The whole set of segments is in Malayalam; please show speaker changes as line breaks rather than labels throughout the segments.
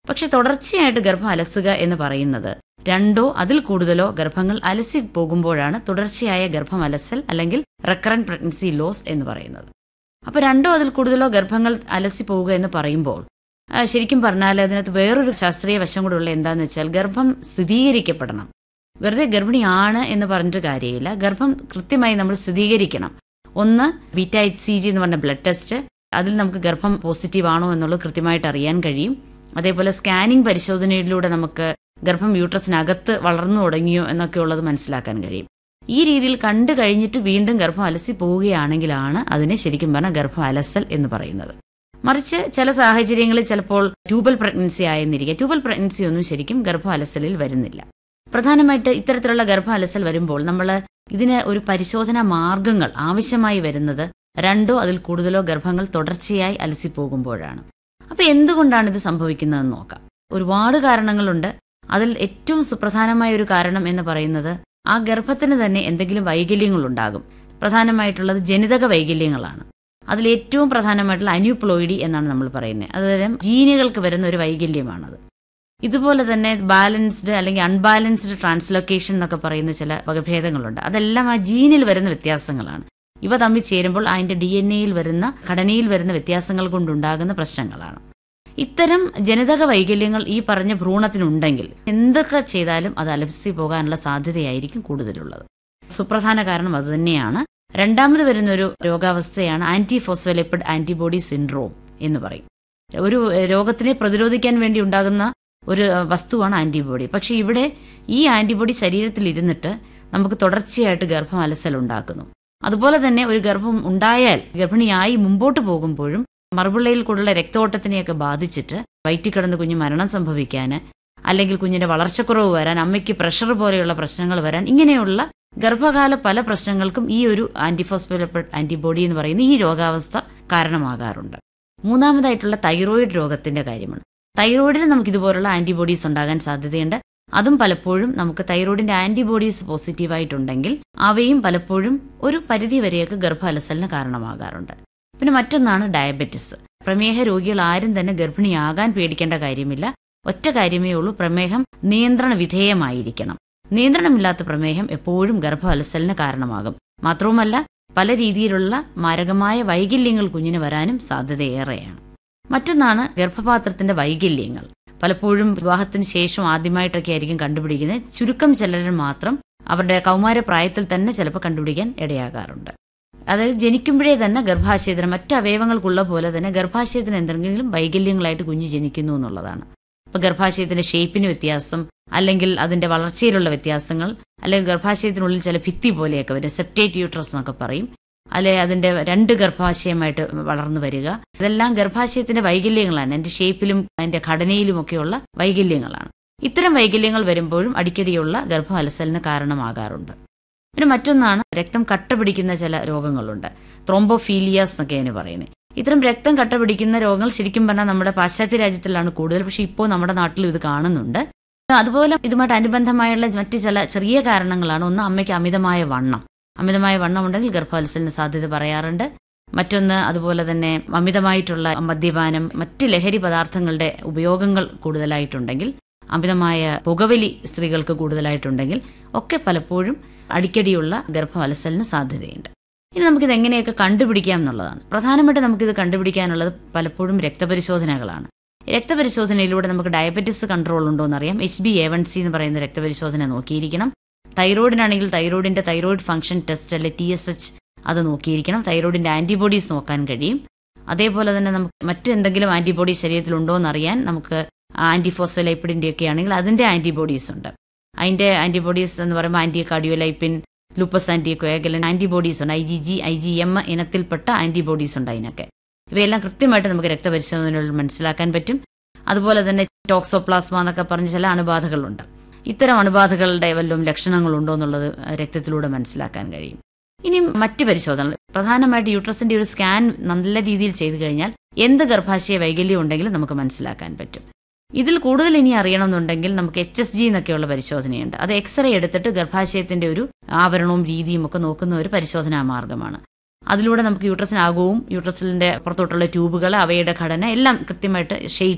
പക്ഷെ തുടർച്ചയായിട്ട് ഗർഭം അലസുക എന്ന് പറയുന്നത് രണ്ടോ അതിൽ കൂടുതലോ ഗർഭങ്ങൾ അലസി പോകുമ്പോഴാണ് തുടർച്ചയായ ഗർഭം അലസൽ അല്ലെങ്കിൽ റെക്കറന്റ് പ്രഗ്നൻസി ലോസ് എന്ന് പറയുന്നത് അപ്പോൾ രണ്ടോ അതിൽ കൂടുതലോ ഗർഭങ്ങൾ അലസി പോവുക എന്ന് പറയുമ്പോൾ ആ, ശരിക്കും പറഞ്ഞാൽ അതിനകത്ത് വേറൊരു ശാസ്ത്രീയ വശം കൂടെ ഉള്ള എന്താന്ന് വെച്ചാൽ ഗർഭം സ്ഥിരീകരിക്കപ്പെടണം വെറുതെ ഗർഭിണിയാണ് എന്ന് പറഞ്ഞിട്ട് കാര്യമില്ല ഗർഭം കൃത്യമായി നമ്മൾ സ്ഥിരീകരിക്കണം ഒന്ന് ബീറ്റ എച്ച് സി ജി എന്ന് പറഞ്ഞ ബ്ലഡ് ടെസ്റ്റ് അതിൽ നമുക്ക് ഗർഭം പോസിറ്റീവ് ആണോ എന്നുള്ളത് കൃത്യമായിട്ട് അറിയാൻ കഴിയും അതേപോലെ സ്കാനിംഗ് പരിശോധനയിലൂടെ നമുക്ക് ഗർഭം യൂട്രസിനകത്ത് വളർന്നു തുടങ്ങിയോ എന്നൊക്കെ ഉള്ളത് മനസ്സിലാക്കാൻ കഴിയും ഈ രീതിയിൽ കണ്ടു കഴിഞ്ഞിട്ട് വീണ്ടും ഗർഭം അലസി പോവുകയാണെങ്കിലാണ് അതിനെ ശരിക്കും പറഞ്ഞാൽ ഗർഭം അലസൽ എന്ന് പറയുന്നത് മറിച്ച് ചില സാഹചര്യങ്ങളിൽ ചിലപ്പോൾ ട്യൂബൽ പ്രഗ്നൻസി ആയെന്നിരിക്കുക ട്യൂബൽ പ്രഗ്നൻസി ഒന്നും ശരിക്കും ഗർഭം അലസലിൽ വരുന്നില്ല പ്രധാനമായിട്ട് ഇത്തരത്തിലുള്ള ഗർഭം അലസൽ വരുമ്പോൾ നമ്മൾ ഇതിന് ഒരു പരിശോധനാ മാർഗങ്ങൾ ആവശ്യമായി വരുന്നത് രണ്ടോ അതിൽ കൂടുതലോ ഗർഭങ്ങൾ തുടർച്ചയായി അലസി പോകുമ്പോഴാണ് അപ്പൊ എന്തുകൊണ്ടാണ് ഇത് സംഭവിക്കുന്നതെന്ന് നോക്കാം ഒരുപാട് കാരണങ്ങളുണ്ട് അതിൽ ഏറ്റവും സുപ്രധാനമായ ഒരു കാരണം എന്ന് പറയുന്നത് ആ ഗർഭത്തിന് തന്നെ എന്തെങ്കിലും വൈകല്യങ്ങൾ ഉണ്ടാകും പ്രധാനമായിട്ടുള്ളത് ജനിതക വൈകല്യങ്ങളാണ് അതിൽ ഏറ്റവും പ്രധാനമായിട്ടുള്ള അന്യൂപ്ലോയിഡി എന്നാണ് നമ്മൾ പറയുന്നത് അതായത് ജീനുകൾക്ക് വരുന്ന ഒരു വൈകല്യമാണത് ഇതുപോലെ തന്നെ ബാലൻസ്ഡ് അല്ലെങ്കിൽ അൺബാലൻസ്ഡ് ട്രാൻസ്ലൊക്കേഷൻ എന്നൊക്കെ പറയുന്ന ചില വകഭേദങ്ങളുണ്ട് അതെല്ലാം ആ ജീനിൽ വരുന്ന വ്യത്യാസങ്ങളാണ് ഇവ തമ്മിൽ ചേരുമ്പോൾ അതിന്റെ ഡി എൻ എയിൽ വരുന്ന ഘടനയിൽ വരുന്ന വ്യത്യാസങ്ങൾ കൊണ്ടുണ്ടാകുന്ന പ്രശ്നങ്ങളാണ് ഇത്തരം ജനിതക വൈകല്യങ്ങൾ ഈ പറഞ്ഞ ഭ്രൂണത്തിനുണ്ടെങ്കിൽ എന്തൊക്കെ ചെയ്താലും അത് അലസി പോകാനുള്ള സാധ്യതയായിരിക്കും കൂടുതലുള്ളത് സുപ്രധാന കാരണം അതുതന്നെയാണ് രണ്ടാമത് വരുന്ന ഒരു രോഗാവസ്ഥയാണ് ആന്റി ഫോസ്ഫോലിപ്പിഡ് ആന്റിബോഡി സിൻഡ്രോം എന്ന് പറയും ഒരു എഹ്, രോഗത്തിനെ പ്രതിരോധിക്കാൻ വേണ്ടി ഉണ്ടാകുന്ന ഒരു എഹ്, വസ്തുവാണ് ആന്റിബോഡി പക്ഷെ ഇവിടെ ഈ ആന്റിബോഡി ശരീരത്തിൽ ഇരുന്നിട്ട് നമുക്ക് തുടർച്ചയായിട്ട് ഗർഭം അലസൽ ഉണ്ടാക്കുന്നു അതുപോലെ തന്നെ ഒരു ഗർഭം ഉണ്ടായാൽ ഗർഭിണിയായി മുമ്പോട്ട് പോകുമ്പോഴും മറുപിള്ളയിൽ കൂടുള്ള രക്തോട്ടത്തിനെയൊക്കെ ബാധിച്ചിട്ട് വയറ്റിൽ കിടന്ന് കുഞ്ഞ് മരണം സംഭവിക്കാൻ അല്ലെങ്കിൽ കുഞ്ഞിന്റെ വളർച്ചക്കുറവ് വരാൻ അമ്മയ്ക്ക് പ്രഷർ പോലെയുള്ള പ്രശ്നങ്ങൾ വരാൻ ഇങ്ങനെയുള്ള ഗർഭകാല പല പ്രശ്നങ്ങൾക്കും ഈ ഒരു ആന്റിഫോസ്ഫോലിപ്പിഡ് ആന്റിബോഡി എന്ന് പറയുന്ന ഈ രോഗാവസ്ഥ കാരണമാകാറുണ്ട് മൂന്നാമതായിട്ടുള്ള തൈറോയിഡ് രോഗത്തിന്റെ കാര്യമാണ് തൈറോയിഡിൽ നമുക്ക് ഇതുപോലുള്ള ആന്റിബോഡീസ് ഉണ്ടാകാൻ സാധ്യതയുണ്ട് അതും പലപ്പോഴും നമുക്ക് തൈറോയിഡിന്റെ ആന്റിബോഡീസ് പോസിറ്റീവായിട്ടുണ്ടെങ്കിൽ അവയും പലപ്പോഴും ഒരു പരിധി വരെയൊക്കെ ഗർഭാലസലിന് കാരണമാകാറുണ്ട് പിന്നെ മറ്റൊന്നാണ് ഡയബറ്റിസ് പ്രമേഹ രോഗികൾ ആരും തന്നെ ഗർഭിണിയാകാൻ പേടിക്കേണ്ട കാര്യമില്ല ഒറ്റ കാര്യമേ ഉള്ളൂ പ്രമേഹം നിയന്ത്രണ വിധേയമായിരിക്കണം നിയന്ത്രണമില്ലാത്ത പ്രമേഹം എപ്പോഴും ഗർഭാലസലിന് കാരണമാകും മാത്രവുമല്ല പല രീതിയിലുള്ള മാരകമായ വൈകല്യങ്ങൾ കുഞ്ഞിന് വരാനും സാധ്യതയേറെയാണ് മറ്റൊന്നാണ് ഗർഭപാത്രത്തിന്റെ വൈകല്യങ്ങൾ പലപ്പോഴും വിവാഹത്തിന് ശേഷം ആദ്യമായിട്ടൊക്കെ ആയിരിക്കും കണ്ടുപിടിക്കുന്നത് ചുരുക്കം ചിലരിൽ മാത്രം അവരുടെ കൗമാര പ്രായത്തിൽ തന്നെ ചിലപ്പോൾ കണ്ടുപിടിക്കാൻ ഇടയാകാറുണ്ട് അതായത് ജനിക്കുമ്പോഴേ തന്നെ ഗർഭാശയത്തിന് മറ്റ് അവയവങ്ങൾക്കുള്ള പോലെ തന്നെ ഗർഭാശയത്തിന് എന്തെങ്കിലും വൈകല്യങ്ങളായിട്ട് കുഞ്ഞ് ജനിക്കുന്നു എന്നുള്ളതാണ് ഇപ്പൊ ഗർഭാശയത്തിന്റെ ഷേപ്പിന് വ്യത്യാസം അല്ലെങ്കിൽ അതിന്റെ വളർച്ചയിലുള്ള വ്യത്യാസങ്ങൾ അല്ലെങ്കിൽ ഗർഭാശയത്തിനുള്ളിൽ ചില ഭിത്തി പോലെയൊക്കെ വരും സെപ്റ്റേറ്റ് യൂട്രസ് എന്നൊക്കെ പറയും അല്ലെ അതിന്റെ രണ്ട് ഗർഭാശയമായിട്ട് വളർന്നു വരിക ഇതെല്ലാം ഗർഭാശയത്തിന്റെ വൈകല്യങ്ങളാണ് അതിന്റെ ഷേപ്പിലും അതിന്റെ ഘടനയിലുമൊക്കെയുള്ള വൈകല്യങ്ങളാണ് ഇത്തരം വൈകല്യങ്ങൾ വരുമ്പോഴും അടിക്കടിയുള്ള ഗർഭം അലസലിന് കാരണമാകാറുണ്ട് പിന്നെ മറ്റൊന്നാണ് രക്തം കട്ട പിടിക്കുന്ന ചില രോഗങ്ങളുണ്ട് ത്രോംബോഫീലിയാസ് എന്നൊക്കെ അതിന് പറയുന്നത് ഇത്തരം രക്തം കട്ട പിടിക്കുന്ന രോഗങ്ങൾ ശരിക്കും പറഞ്ഞാൽ നമ്മുടെ പാശ്ചാത്യ രാജ്യത്തിലാണ് കൂടുതൽ പക്ഷെ ഇപ്പോൾ നമ്മുടെ നാട്ടിലും ഇത് കാണുന്നുണ്ട് അതുപോലെ ഇതുമായിട്ട് അനുബന്ധമായുള്ള മറ്റ് ചില ചെറിയ കാരണങ്ങളാണ് ഒന്ന് അമ്മയ്ക്ക് അമിതമായ വണ്ണം അമിതമായ വണ്ണം ഉണ്ടെങ്കിൽ ഗർഭാലസലിന് സാധ്യത പറയാറുണ്ട് മറ്റൊന്ന് അതുപോലെ തന്നെ അമിതമായിട്ടുള്ള മദ്യപാനം മറ്റ് ലഹരി പദാർത്ഥങ്ങളുടെ ഉപയോഗങ്ങൾ കൂടുതലായിട്ടുണ്ടെങ്കിൽ അമിതമായ പുകവലി സ്ത്രീകൾക്ക് കൂടുതലായിട്ടുണ്ടെങ്കിൽ ഒക്കെ പലപ്പോഴും അടിക്കടിയുള്ള ഗർഭവലസലിന് സാധ്യതയുണ്ട് ഇനി നമുക്കിത് എങ്ങനെയൊക്കെ കണ്ടുപിടിക്കാം എന്നുള്ളതാണ് പ്രധാനമായിട്ട് നമുക്കിത് കണ്ടുപിടിക്കാനുള്ളത് പലപ്പോഴും രക്തപരിശോധനകളാണ് രക്തപരിശോധനയിലൂടെ നമുക്ക് ഡയബറ്റിസ് കൺട്രോൾ ഉണ്ടോ എന്നറിയാം H B A one C എന്ന് പറയുന്ന രക്തപരിശോധന നോക്കിയിരിക്കണം തൈറോയിഡിനാണെങ്കിൽ തൈറോയിഡിന്റെ തൈറോയിഡ് ഫംഗ്ഷൻ ടെസ്റ്റ് അല്ലെ ടി എസ് എച്ച് അത് നോക്കിയിരിക്കണം തൈറോയിഡിന്റെ ആന്റിബോഡീസ് നോക്കാൻ കഴിയും അതേപോലെ തന്നെ നമുക്ക് മറ്റെന്തെങ്കിലും ആന്റിബോഡി ശരീരത്തിലുണ്ടോ എന്നറിയാൻ നമുക്ക് ആന്റിഫോസ്ഫലൈപ്പിഡിന്റെ ഒക്കെ ആണെങ്കിൽ അതിന്റെ ആന്റിബോഡീസ് ഉണ്ട് അതിന്റെ ആന്റിബോഡീസ് എന്ന് പറയുമ്പോൾ anti cardiolipin lupus anti coagulant antibodies ഉണ്ട് I G G I G M ഇനത്തിൽപ്പെട്ട ആന്റിബോഡീസ് ഉണ്ട് അതിനൊക്കെ ഇവയെല്ലാം കൃത്യമായിട്ട് നമുക്ക് രക്തപരിശോധനകളിൽ മനസ്സിലാക്കാൻ പറ്റും അതുപോലെ തന്നെ ടോക്സോപ്ലാസ്മ എന്നൊക്കെ പറഞ്ഞ ചില അണുബാധകളുണ്ട് ഇത്തരം അണുബാധകളുടെ വല്ലതും ലക്ഷണങ്ങളുണ്ടോ എന്നുള്ളത് രക്തത്തിലൂടെ മനസ്സിലാക്കാൻ കഴിയും ഇനി മറ്റ് പരിശോധനകൾ പ്രധാനമായിട്ട് യൂട്രസിന്റെ ഒരു സ്കാൻ നല്ല രീതിയിൽ ചെയ്തു കഴിഞ്ഞാൽ എന്ത് ഗർഭാശയ വൈകല്യം ഉണ്ടെങ്കിലും നമുക്ക് മനസ്സിലാക്കാൻ പറ്റും ഇതിൽ കൂടുതൽ ഇനി അറിയണമെന്നുണ്ടെങ്കിൽ നമുക്ക് എച്ച് എസ് ജി എന്നൊക്കെയുള്ള പരിശോധനയുണ്ട് അത് എക്സ്റേ എടുത്തിട്ട് ഗർഭാശയത്തിന്റെ ഒരു ആവരണവും രീതിയും ഒക്കെ നോക്കുന്ന ഒരു പരിശോധനാ മാർഗമാണ് അതിലൂടെ നമുക്ക് യൂട്രസിനാകവും യൂട്രസിന്റെ പുറത്തോട്ടുള്ള ട്യൂബുകൾ അവയുടെ ഘടന എല്ലാം കൃത്യമായിട്ട് ഷേപ്പ്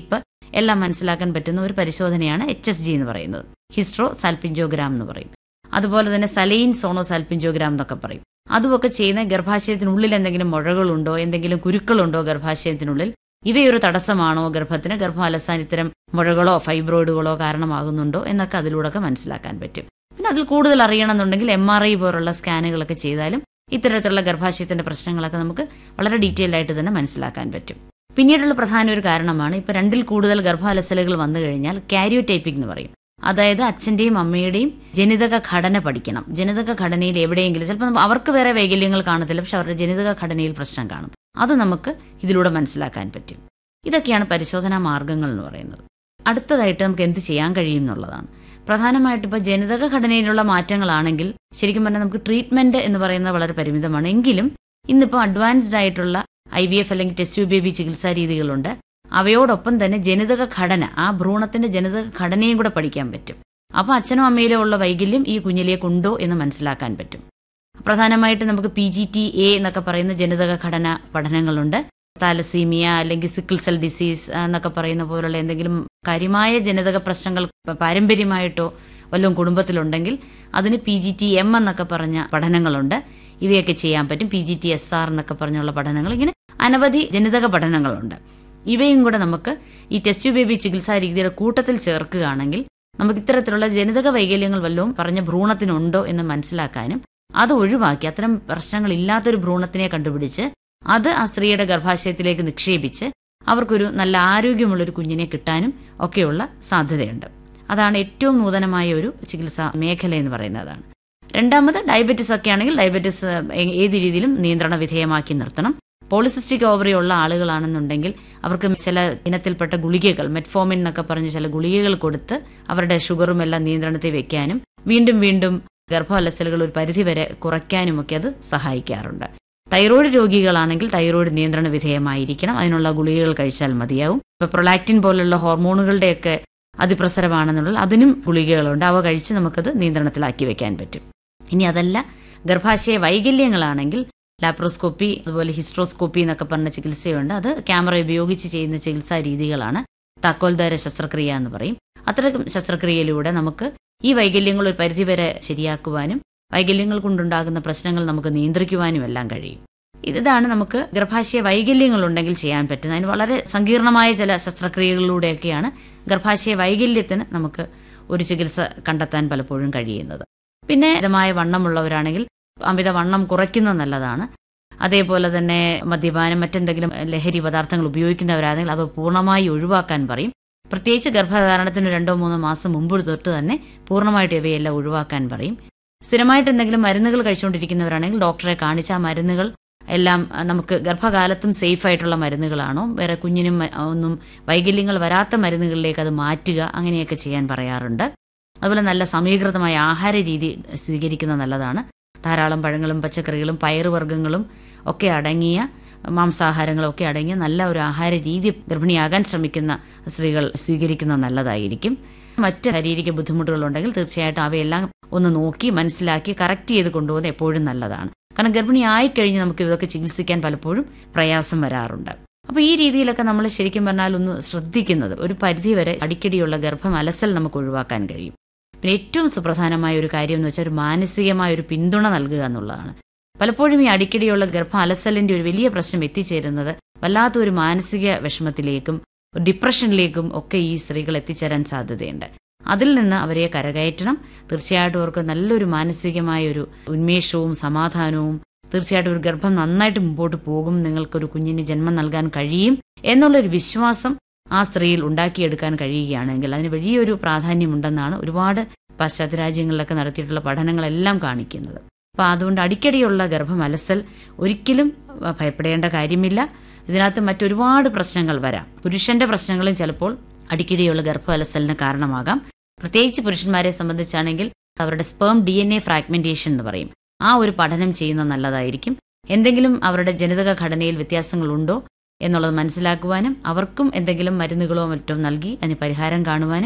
എല്ലാം മനസ്സിലാക്കാൻ പറ്റുന്ന ഒരു പരിശോധനയാണ് എച്ച് എസ് ജി എന്ന് പറയുന്നത് ഹിസ്ട്രോ സാൽപിഞ്ചോഗ്രാം എന്ന് പറയും അതുപോലെ തന്നെ സലൈൻ സോണോ സാൽപിഞ്ചോഗ്രാം എന്നൊക്കെ പറയും അതുമൊക്കെ ചെയ്യുന്ന ഗർഭാശയത്തിനുള്ളിൽ എന്തെങ്കിലും മുഴകളുണ്ടോ എന്തെങ്കിലും കുരുക്കളുണ്ടോ ഗർഭാശയത്തിനുള്ളിൽ ഇവയൊരു തടസ്സമാണോ ഗർഭത്തിന് ഗർഭം അലസാൻ ഇത്തരം മുഴകളോ ഫൈബ്രോയിഡുകളോ കാരണമാകുന്നുണ്ടോ എന്നൊക്കെ അതിലൂടെ മനസ്സിലാക്കാൻ പറ്റും പിന്നെ അതിൽ കൂടുതൽ അറിയണമെന്നുണ്ടെങ്കിൽ എം ആർ ഐ പോലുള്ള സ്കാനുകളൊക്കെ ചെയ്താലും ഇത്തരത്തിലുള്ള ഗർഭാശയത്തിന്റെ പ്രശ്നങ്ങളൊക്കെ നമുക്ക് വളരെ ഡീറ്റെയിൽ ആയിട്ട് തന്നെ മനസ്സിലാക്കാൻ പറ്റും പിന്നീടുള്ള പ്രധാന ഒരു കാരണമാണ് ഇപ്പൊ രണ്ടിൽ കൂടുതൽ ഗർഭാലസലുകൾ വന്നു കഴിഞ്ഞാൽ കാരിയോടൈപ്പിക് എന്ന് പറയും അതായത് അച്ഛന്റെയും അമ്മയുടെയും ജനിതക ഘടന പഠിക്കണം ജനിതക ഘടനയിൽ എവിടെയെങ്കിലും ചിലപ്പോൾ അവർക്ക് വേറെ വൈകല്യങ്ങൾ കാണത്തില്ല പക്ഷെ അവരുടെ ജനിതക ഘടനയിൽ പ്രശ്നം കാണും അത് നമുക്ക് ഇതിലൂടെ മനസ്സിലാക്കാൻ പറ്റും ഇതൊക്കെയാണ് പരിശോധനാ മാർഗങ്ങൾ എന്ന് പറയുന്നത് അടുത്തതായിട്ട് നമുക്ക് എന്ത് ചെയ്യാൻ കഴിയും എന്നുള്ളതാണ് പ്രധാനമായിട്ട് ഇപ്പോൾ ജനിതക ഘടനയിലുള്ള മാറ്റങ്ങളാണെങ്കിൽ ശരിക്കും പറഞ്ഞാൽ നമുക്ക് ട്രീറ്റ്മെന്റ് എന്ന് പറയുന്നത് വളരെ പരിമിതമാണ് എങ്കിലും ഇന്നിപ്പോൾ അഡ്വാൻസ്ഡ് ആയിട്ടുള്ള ഐ വി എഫ് അല്ലെങ്കിൽ ടെസ്റ്റ് ബേബി ചികിത്സാ രീതികളുണ്ട് അവയോടൊപ്പം തന്നെ ജനിതക ഘടന ആ ഭ്രൂണത്തിന്റെ ജനിതക ഘടനയും കൂടെ പഠിക്കാൻ പറ്റും അപ്പോൾ അച്ഛനും അമ്മയിലും ഉള്ള വൈകല്യം ഈ കുഞ്ഞിലേക്കുണ്ടോ എന്ന് മനസ്സിലാക്കാൻ പറ്റും പ്രധാനമായിട്ട് നമുക്ക് പി ജി ടി എ എന്നൊക്കെ പറയുന്ന ജനിതക ഘടന പഠനങ്ങളുണ്ട് താലസീമിയ അല്ലെങ്കിൽ സിക്കിൾ സെൽ ഡിസീസ് എന്നൊക്കെ പറയുന്ന പോലുള്ള എന്തെങ്കിലും കാര്യമായ ജനിതക പ്രശ്നങ്ങൾ പാരമ്പര്യമായിട്ടോ വല്ലതും കുടുംബത്തിലുണ്ടെങ്കിൽ അതിന് പി ജി ടി എം എന്നൊക്കെ പറഞ്ഞ പഠനങ്ങളുണ്ട് ഇവയൊക്കെ ചെയ്യാൻ പറ്റും P G T S R എന്നൊക്കെ പറഞ്ഞുള്ള പഠനങ്ങൾ ഇങ്ങനെ അനവധി ജനിതക പഠനങ്ങളുണ്ട് ഇവയും കൂടെ നമുക്ക് ഈ ടെസ്റ്റ് ബേബി ചികിത്സാ രീതിയുടെ കൂട്ടത്തിൽ ചേർക്കുകയാണെങ്കിൽ നമുക്ക് ഇത്തരത്തിലുള്ള ജനിതക വൈകല്യങ്ങൾ വല്ലതും പറഞ്ഞ ഭ്രൂണത്തിനുണ്ടോ എന്ന് മനസ്സിലാക്കാനും അത് ഒഴിവാക്കി അത്തരം പ്രശ്നങ്ങൾ ഇല്ലാത്തൊരു ഭ്രൂണത്തിനെ കണ്ടുപിടിച്ച് അത് ആ സ്ത്രീയുടെ ഗർഭാശയത്തിലേക്ക് നിക്ഷേപിച്ച് അവർക്കൊരു നല്ല ആരോഗ്യമുള്ളൊരു കുഞ്ഞിനെ കിട്ടാനും ഒക്കെയുള്ള സാധ്യതയുണ്ട് അതാണ് ഏറ്റവും നൂതനമായ ഒരു ചികിത്സാ മേഖല എന്ന് പറയുന്നതാണ് രണ്ടാമത് ഡയബറ്റിസ് ഒക്കെ ആണെങ്കിൽ ഡയബറ്റിസ് ഏത് രീതിയിലും നിയന്ത്രണ വിധേയമാക്കി നിർത്തണം പോളിസിസ്റ്റിക് ഓവറി ഉള്ള ആളുകളാണെന്നുണ്ടെങ്കിൽ അവർക്ക് ചില ഇനത്തിൽപ്പെട്ട ഗുളികകൾ മെറ്റ്ഫോമിൻ എന്നൊക്കെ പറഞ്ഞ് ചില ഗുളികകൾ കൊടുത്ത് അവരുടെ ഷുഗറും എല്ലാം നിയന്ത്രണത്തിൽ വെക്കാനും വീണ്ടും വീണ്ടും ഗർഭവലസലുകൾ ഒരു പരിധിവരെ കുറയ്ക്കാനുമൊക്കെ അത് സഹായിക്കാറുണ്ട് തൈറോയ്ഡ് രോഗികളാണെങ്കിൽ തൈറോയ്ഡ് നിയന്ത്രണ വിധേയമായിരിക്കണം അതിനുള്ള ഗുളികകൾ കഴിച്ചാൽ മതിയാവും ഇപ്പൊ പ്രൊലാക്റ്റിൻ പോലുള്ള ഹോർമോണുകളുടെയൊക്കെ അതിപ്രസരമാണെന്നുള്ള അതിനും ഗുളികകളുണ്ട് അവ കഴിച്ച് നമുക്കത് നിയന്ത്രണത്തിലാക്കി വെക്കാൻ പറ്റും ഇനി അതല്ല ഗർഭാശയ വൈകല്യങ്ങളാണെങ്കിൽ ലാപ്രോസ്കോപ്പി അതുപോലെ ഹിസ്ട്രോസ്കോപ്പി എന്നൊക്കെ പറഞ്ഞ ചികിത്സയുണ്ട് അത് ക്യാമറ ഉപയോഗിച്ച് ചെയ്യുന്ന ചികിത്സാ രീതികളാണ് താക്കോൽദാര ശസ്ത്രക്രിയ എന്ന് പറയും അത്തരം ശസ്ത്രക്രിയയിലൂടെ നമുക്ക് ഈ വൈകല്യങ്ങൾ ഒരു പരിധിവരെ ശരിയാക്കുവാനും വൈകല്യങ്ങൾ കൊണ്ടുണ്ടാകുന്ന പ്രശ്നങ്ങൾ നമുക്ക് നിയന്ത്രിക്കുവാനും എല്ലാം കഴിയും ഇതാണ് നമുക്ക് ഗർഭാശയ വൈകല്യങ്ങൾ ഉണ്ടെങ്കിൽ ചെയ്യാൻ പറ്റുന്നത് അതിന് വളരെ സങ്കീർണമായ ചില ശസ്ത്രക്രിയകളിലൂടെയൊക്കെയാണ് ഗർഭാശയ വൈകല്യത്തിന് നമുക്ക് ഒരു ചികിത്സ കണ്ടെത്താൻ പലപ്പോഴും കഴിയുന്നത് പിന്നെ മിതമായ വണ്ണമുള്ളവരാണെങ്കിൽ അമിത വണ്ണം കുറയ്ക്കുന്നത് നല്ലതാണ് അതേപോലെ തന്നെ മദ്യപാനം മറ്റെന്തെങ്കിലും ലഹരി പദാർത്ഥങ്ങൾ ഉപയോഗിക്കുന്നവരാണെങ്കിൽ അത് പൂർണ്ണമായി ഒഴിവാക്കാൻ പറയും പ്രത്യേകിച്ച് ഗർഭധാരണത്തിന് രണ്ടോ മൂന്നോ മാസം മുമ്പ് തൊട്ട് തന്നെ പൂർണ്ണമായിട്ട് ഇവയെല്ലാം ഒഴിവാക്കാൻ പറയും സ്ഥിരമായിട്ട് എന്തെങ്കിലും മരുന്നുകൾ കഴിച്ചുകൊണ്ടിരിക്കുന്നവരാണെങ്കിൽ ഡോക്ടറെ കാണിച്ച് ആ മരുന്നുകൾ എല്ലാം നമുക്ക് ഗർഭകാലത്തും സേഫ് ആയിട്ടുള്ള മരുന്നുകളാണോ വേറെ കുഞ്ഞിനും ഒന്നും വൈകല്യങ്ങൾ വരാത്ത മരുന്നുകളിലേക്ക് അത് മാറ്റുക അങ്ങനെയൊക്കെ ചെയ്യാൻ പറയാറുണ്ട് അതുപോലെ നല്ല സമീകൃതമായ ആഹാര രീതി സ്വീകരിക്കുന്നത് നല്ലതാണ് ധാരാളം പഴങ്ങളും പച്ചക്കറികളും പയറുവർഗ്ഗങ്ങളും ഒക്കെ അടങ്ങിയ മാംസാഹാരങ്ങളും ഒക്കെ അടങ്ങിയ നല്ല ഒരു ആഹാര രീതി ഗർഭിണിയാകാൻ ശ്രമിക്കുന്ന സ്ത്രീകൾ സ്വീകരിക്കുന്നത് നല്ലതായിരിക്കും മറ്റ് ശാരീരിക ബുദ്ധിമുട്ടുകളുണ്ടെങ്കിൽ തീർച്ചയായിട്ടും അവയെല്ലാം ഒന്ന് നോക്കി മനസ്സിലാക്കി കറക്റ്റ് ചെയ്ത് കൊണ്ടുപോകുന്നത് എപ്പോഴും നല്ലതാണ് കാരണം ഗർഭിണി ആയിക്കഴിഞ്ഞ് നമുക്ക് ഇതൊക്കെ ചികിത്സിക്കാൻ പലപ്പോഴും പ്രയാസം വരാറുണ്ട് അപ്പോൾ ഈ രീതിയിലൊക്കെ നമ്മൾ ശരിക്കും പറഞ്ഞാൽ ഒന്ന് ശ്രദ്ധിക്കുന്നത് ഒരു പരിധിവരെ അടിക്കടിയുള്ള ഗർഭം അലസൽ നമുക്ക് ഒഴിവാക്കാൻ കഴിയും പിന്നെ ഏറ്റവും സുപ്രധാനമായ ഒരു കാര്യം എന്ന് വെച്ചാൽ ഒരു മാനസികമായ ഒരു പിന്തുണ നൽകുക എന്നുള്ളതാണ് പലപ്പോഴും ഈ അടിക്കടിയുള്ള ഗർഭ അലസലിന്റെ ഒരു വലിയ പ്രശ്നം എത്തിച്ചേരുന്നത് വല്ലാത്തൊരു മാനസിക വിഷമത്തിലേക്കും ഡിപ്രഷനിലേക്കും ഒക്കെ ഈ സ്ത്രീകൾ എത്തിച്ചേരാൻ സാധ്യതയുണ്ട് അതിൽ നിന്ന് അവരെ കരകയറ്റണം തീർച്ചയായിട്ടും അവർക്ക് നല്ലൊരു മാനസികമായ ഒരു ഉന്മേഷവും സമാധാനവും തീർച്ചയായിട്ടും ഒരു ഗർഭം നന്നായിട്ട് മുമ്പോട്ട് പോകും നിങ്ങൾക്കൊരു കുഞ്ഞിന് ജന്മം നൽകാൻ കഴിയും എന്നുള്ളൊരു വിശ്വാസം ആ സ്ത്രീയിൽ ഉണ്ടാക്കിയെടുക്കാൻ കഴിയുകയാണെങ്കിൽ അതിന് വലിയൊരു പ്രാധാന്യമുണ്ടെന്നാണ് ഒരുപാട് പാശ്ചാത്യ രാജ്യങ്ങളിലൊക്കെ നടത്തിയിട്ടുള്ള പഠനങ്ങളെല്ലാം കാണിക്കുന്നത് അപ്പോൾ അതുകൊണ്ട് അടിക്കടിയുള്ള ഗർഭം അലസൽ ഒരിക്കലും ഭയപ്പെടേണ്ട കാര്യമില്ല ഇതിനകത്ത് മറ്റൊരുപാട് പ്രശ്നങ്ങൾ വരാം പുരുഷന്റെ പ്രശ്നങ്ങളും ചിലപ്പോൾ അടിക്കടിയുള്ള ഗർഭ അലസലിന് കാരണമാകാം പ്രത്യേകിച്ച് പുരുഷന്മാരെ സംബന്ധിച്ചാണെങ്കിൽ അവരുടെ sperm D N A fragmentation എന്ന് പറയും ആ ഒരു പഠനം ചെയ്യുന്നത് നല്ലതായിരിക്കും എന്തെങ്കിലും അവരുടെ ജനിതക ഘടനയിൽ വ്യത്യാസങ്ങളുണ്ടോ എന്നുള്ളത് മനസ്സിലാക്കുവാനും അവർക്കും എന്തെങ്കിലും മരുന്നുകളോ മറ്റോ നൽകി അതിന് പരിഹാരം കാണുവാനും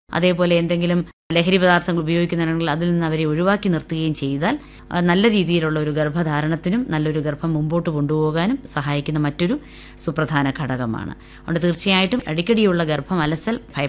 അതേപോലെ എന്തെങ്കിലും ലഹരി പദാർത്ഥങ്ങൾ ഉപയോഗിക്കുന്നുണ്ടെങ്കിൽ അതിൽ നിന്ന് അവരെ ഒഴിവാക്കി നിർത്തുകയും ചെയ്താൽ ആ, നല്ല രീതിയിലുള്ള ഒരു ഗർഭധാരണത്തിനും നല്ലൊരു ഗർഭം മുമ്പോട്ട് കൊണ്ടുപോകാനും സഹായിക്കുന്ന മറ്റൊരു സുപ്രധാന ഘടകമാണ് അതുകൊണ്ട് തീർച്ചയായിട്ടും അടിക്കടിയുള്ള ഗർഭം അലസൽ ഭയപ്പെടേണ്ട